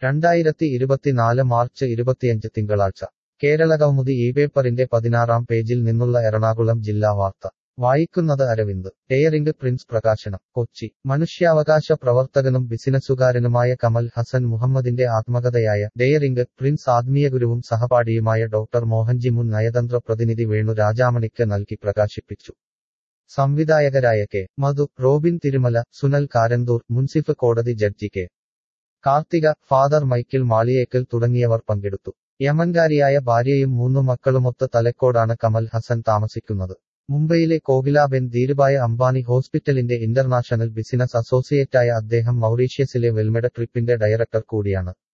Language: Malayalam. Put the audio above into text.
രണ്ടായിരത്തി ഇരുപത്തിനാല് മാർച്ച് ഇരുപത്തിയഞ്ച് തിങ്കളാഴ്ച കേരളകൗമുദി ഈ പേപ്പറിന്റെ പതിനാറാം പേജിൽ നിന്നുള്ള എറണാകുളം ജില്ലാ വാർത്ത വായിക്കുന്നത് അരവിന്ദ് ഡെയറിംഗ് പ്രിൻസ് പ്രകാശനം കൊച്ചി മനുഷ്യാവകാശ പ്രവർത്തകനും ബിസിനസ്സുകാരനുമായ കമൽ ഹസൻ മുഹമ്മദിന്റെ ആത്മകഥയായ ഡെയറിംഗ് പ്രിൻസ് ആത്മീയഗുരുവും സഹപാഠിയുമായ ഡോക്ടർ മോഹൻജി മുൻ നയതന്ത്ര പ്രതിനിധി വേണു രാജാമണിക്ക് നൽകി പ്രകാശിപ്പിച്ചു സംവിധായകരായ കെ മധു റോബിൻ തിരുമല സുനൽ കാരന്തൂർ മുൻസിഫ് കോടതി judge K Karthika father Michael Maliyekkal തുടങ്ങിയവർ പങ്കെടുത്തു യമൻകാരിയായ ഭാര്യയും മൂന്നു മക്കളുമൊത്ത് തലക്കോടാണ് കമൽ ഹസൻ താമസിക്കുന്നത് മുംബൈയിലെ കോകിലാബെൻ ധീരുഭായ് അംബാനി ഹോസ്പിറ്റലിന്റെ ഇന്റർനാഷണൽ ബിസിനസ് അസോസിയേറ്റായ അദ്ദേഹം മൗറീഷ്യസിലെ വെൽമെഡ ട്രിപ്പിന്റെ ഡയറക്ടർ കൂടിയാണ്